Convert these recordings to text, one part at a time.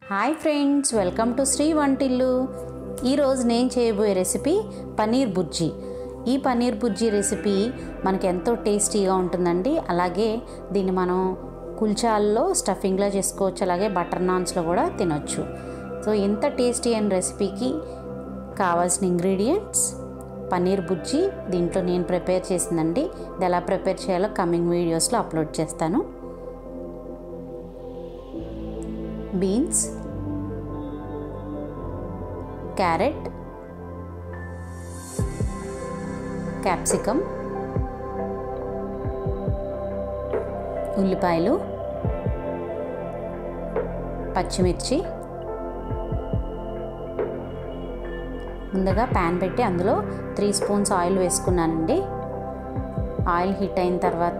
hi friends welcome to Sri Vantillu ఈరోజు నేను చేయబోయే రెసిపీ పన్నీర్ బుజ్జి ఈ పన్నీర్ బుజ్జి రెసిపీ మనకి ఎంతో టేస్టీగా ఉంటుందండి అలాగే దీన్ని మనం కుల్చాల్లో స్టఫింగ్లో చేసుకోవచ్చు అలాగే బటర్ నాన్స్లో కూడా తినొచ్చు సో ఇంత టేస్టీ అయిన రెసిపీకి కావాల్సిన ఇంగ్రీడియంట్స్ పన్నీర్ బుజ్జి దీంట్లో నేను ప్రిపేర్ చేసిందండి ఇది ఎలా ప్రిపేర్ చేయాలో కమింగ్ వీడియోస్లో అప్లోడ్ చేస్తాను బీన్స్ క్యారెట్ క్యాప్సికమ్ ఉల్లిపాయలు పచ్చిమిర్చి ముందుగా ప్యాన్ పెట్టి అందులో త్రీ స్పూన్స్ ఆయిల్ వేసుకున్నానండి ఆయిల్ హీట్ అయిన తర్వాత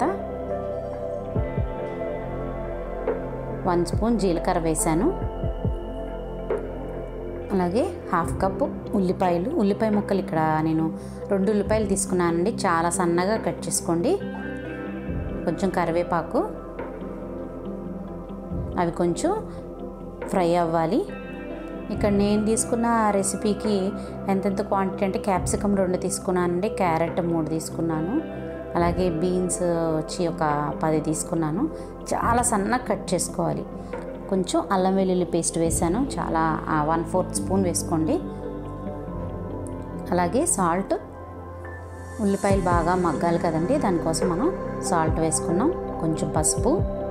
వన్ స్పూన్ జీలకర్ర వేశాను అలాగే హాఫ్ కప్ ఉల్లిపాయలు ఉల్లిపాయ ముక్కలు ఇక్కడ నేను రెండు ఉల్లిపాయలు తీసుకున్నానండి చాలా సన్నగా కట్ చేసుకోండి కొంచెం కరివేపాకు అవి కొంచెం ఫ్రై అవ్వాలి ఇక్కడ నేను తీసుకున్న రెసిపీకి ఎంతెంత క్వాంటిటీ అంటే క్యాప్సికమ్ రెండు తీసుకున్నానండి క్యారెట్ మూడు తీసుకున్నాను అలాగే బీన్స్ వచ్చి ఒక పది తీసుకున్నాను చాలా సన్నగా కట్ చేసుకోవాలి కొంచెం అల్లం వెల్లుల్లి పేస్ట్ వేసాను చాలా వన్ ఫోర్త్ స్పూన్ వేసుకోండి అలాగే సాల్ట్ ఉల్లిపాయలు బాగా మగ్గాలి కదండి దానికోసం మనం సాల్ట్ వేసుకున్నాం కొంచెం పసుపు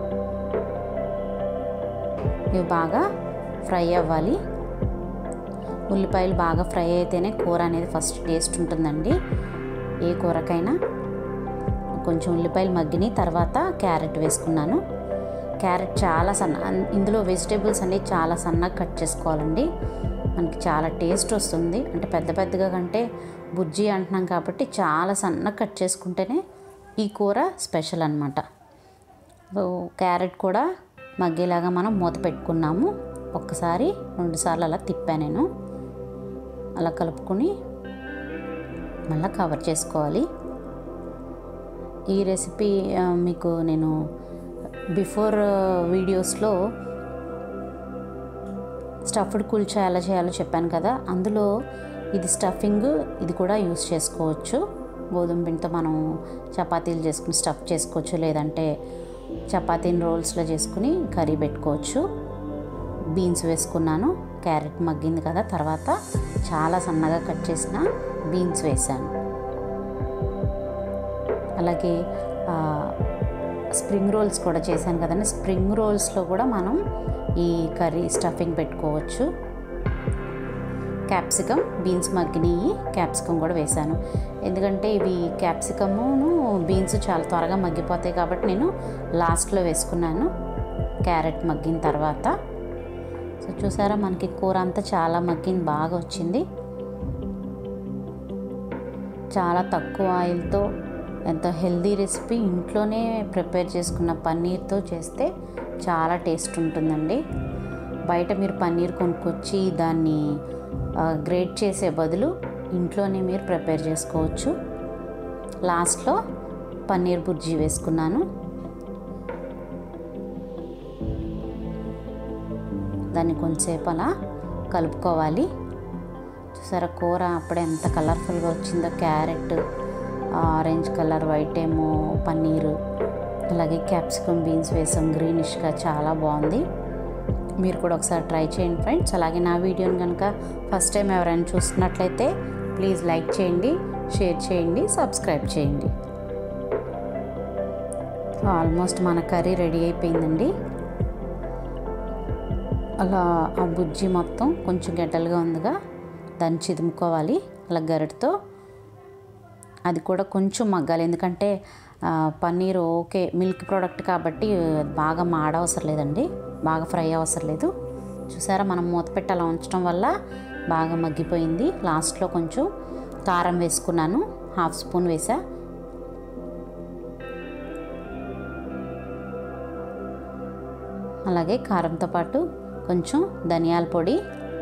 ఇవి బాగా ఫ్రై అవ్వాలి ఉల్లిపాయలు బాగా ఫ్రై అయితేనే కూర అనేది ఫస్ట్ టేస్ట్ ఉంటుందండి ఏ కూరకైనా కొంచెం ఉల్లిపాయలు మగ్గిని తర్వాత క్యారెట్ వేసుకున్నాను క్యారెట్ చాలా సన్న ఇందులో వెజిటేబుల్స్ అన్ని చాలా సన్నగా కట్ చేసుకోవాలండి మనకి చాలా టేస్ట్ వస్తుంది అంటే పెద్ద పెద్దగా కంటే బుజ్జి అంటున్నాం కాబట్టి చాలా సన్నగా కట్ చేసుకుంటేనే ఈ కూర స్పెషల్ అనమాట సో క్యారెట్ కూడా మగ్గేలాగా మనం మూత పెట్టుకున్నాము ఒక్కసారి రెండుసార్లు అలా తిప్పా నేను అలా కలుపుకొని మళ్ళీ కవర్ చేసుకోవాలి ఈ రెసిపీ మీకు నేను బిఫోర్ వీడియోస్లో స్టఫ్డ్ కుల్చా ఎలా చేయాలో చెప్పాను కదా అందులో ఇది స్టఫింగ్ ఇది కూడా యూస్ చేసుకోవచ్చు గోధుమ పిండితో మనం చపాతీలు చేసుకుని స్టఫ్ చేసుకోవచ్చు లేదంటే చపాతీని రోల్స్లో చేసుకుని కర్రీ పెట్టుకోవచ్చు బీన్స్ వేసుకున్నాను క్యారెట్ మగ్గింది కదా తర్వాత చాలా సన్నగా కట్ చేసిన బీన్స్ వేసాను అలాగే స్ప్రింగ్ రోల్స్ కూడా చేశాను కదండి స్ప్రింగ్ రోల్స్లో కూడా మనం ఈ కర్రీ స్టఫింగ్ పెట్టుకోవచ్చు క్యాప్సికమ్ బీన్స్ మగ్గినవి క్యాప్సికమ్ కూడా వేశాను ఎందుకంటే ఇవి క్యాప్సికమును బీన్స్ చాలా త్వరగా మగ్గిపోతాయి కాబట్టి నేను లాస్ట్లో వేసుకున్నాను క్యారెట్ మగ్గిన తర్వాత సో చూసారా మనకి కూర అంతా చాలా మగ్గింది బాగా వచ్చింది చాలా తక్కువ ఆయిల్తో ఎంతో హెల్దీ రెసిపీ ఇంట్లోనే ప్రిపేర్ చేసుకున్న పన్నీర్తో చేస్తే చాలా టేస్ట్ ఉంటుందండి బయట మీరు పన్నీర్ కొనుక్కొచ్చి దాన్ని గ్రేట్ చేసే బదులు ఇంట్లోనే మీరు ప్రిపేర్ చేసుకోవచ్చు లాస్ట్లో పన్నీర్ బుర్జీ వేసుకున్నాను దాన్ని కొంచెంసేపు అలా కలుపుకోవాలి చూసారా కూర అప్పుడే ఎంత కలర్ఫుల్గా వచ్చిందో క్యారెట్ ఆరెంజ్ కలర్ వైట్ ఏమో పన్నీరు అలాగే క్యాప్సికమ్ బీన్స్ వేసాం గ్రీనిష్గా చాలా బాగుంది మీరు కూడా ఒకసారి ట్రై చేయండి ఫ్రెండ్స్ అలాగే నా వీడియోని కనుక ఫస్ట్ టైం ఎవరైనా చూస్తున్నట్లయితే ప్లీజ్ లైక్ చేయండి షేర్ చేయండి సబ్స్క్రైబ్ చేయండి ఆల్మోస్ట్ మన కర్రీ రెడీ అయిపోయిందండి అలా ఆ బుజ్జి మొత్తం కొంచెం గడ్డలుగా ఉందిగా దాన్ని చిదుముకోవాలి అలా గరిటతో అది కూడా కొంచెం మగ్గాలి ఎందుకంటే పన్నీర్ ఓకే మిల్క్ ప్రోడక్ట్ కాబట్టి బాగా మాడవసరం లేదండి బాగా ఫ్రై అవసరం లేదు చూసారా మనం మూత పెట్టి అలా ఉంచడం వల్ల బాగా మగ్గిపోయింది లాస్ట్లో కొంచెం కారం వేసుకున్నాను హాఫ్ స్పూన్ వేసా అలాగే కారంతో పాటు కొంచెం ధనియాల పొడి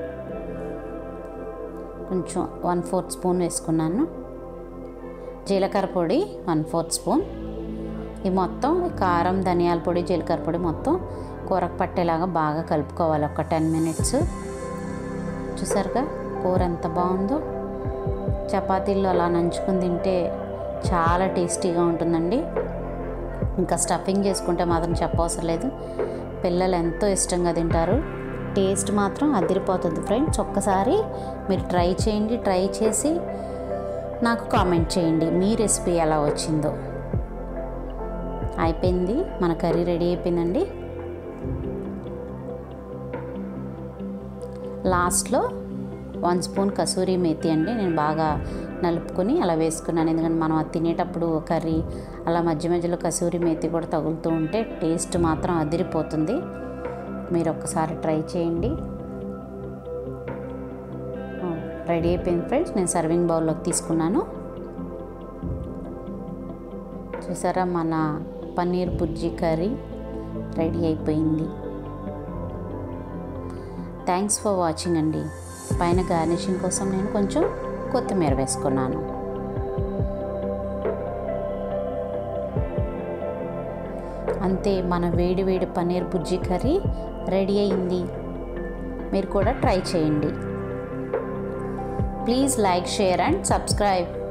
కొంచెం వన్ ఫోర్త్ స్పూన్ వేసుకున్నాను జీలకర్ర పొడి వన్ ఫోర్త్ స్పూన్ ఈ మొత్తం కారం ధనియాల పొడి జీలకర్ర పొడి మొత్తం కూరకు పట్టేలాగా బాగా కలుపుకోవాలి ఒక టెన్ మినిట్స్ చూసారుగా కూర ఎంత బాగుందో చపాతీల్లో అలా నంచుకుని తింటే చాలా టేస్టీగా ఉంటుందండి ఇంకా స్టఫింగ్ చేసుకుంటే మాత్రం చెప్పవసరం లేదు పిల్లలు ఎంతో ఇష్టంగా తింటారు టేస్ట్ మాత్రం అదిరిపోతుంది ఫ్రెండ్స్ ఒక్కసారి మీరు ట్రై చేయండి ట్రై చేసి నాకు కామెంట్ చేయండి మీ రెసిపీ ఎలా వచ్చిందో అయిపోయింది మన కర్రీ రెడీ అయిపోయిందండి లాస్ట్లో వన్ స్పూన్ కసూరి మేతి అండి నేను బాగా నలుపుకొని అలా వేసుకున్నాను ఎందుకంటే మనం అది తినేటప్పుడు కర్రీ అలా మధ్య మధ్యలో కసూరి మేతి కూడా తగులుతూ ఉంటే టేస్ట్ మాత్రం అదిరిపోతుంది మీరు ఒక్కసారి ట్రై చేయండి రెడీ అయిపోయింది ఫ్రెండ్స్ నేను సర్వింగ్ బౌల్లోకి తీసుకున్నాను చూసారా మన పన్నీర్ బుర్జీ కర్రీ రెడీ అయిపోయింది థ్యాంక్స్ ఫర్ వాచింగ్ అండి పైన గార్నిషింగ్ కోసం నేను కొంచెం కొత్తిమీర వేసుకున్నాను అంతే మన వేడి వేడి పన్నీర్ బుజ్జి కర్రీ రెడీ అయింది మీరు కూడా ట్రై చేయండి please like share and subscribe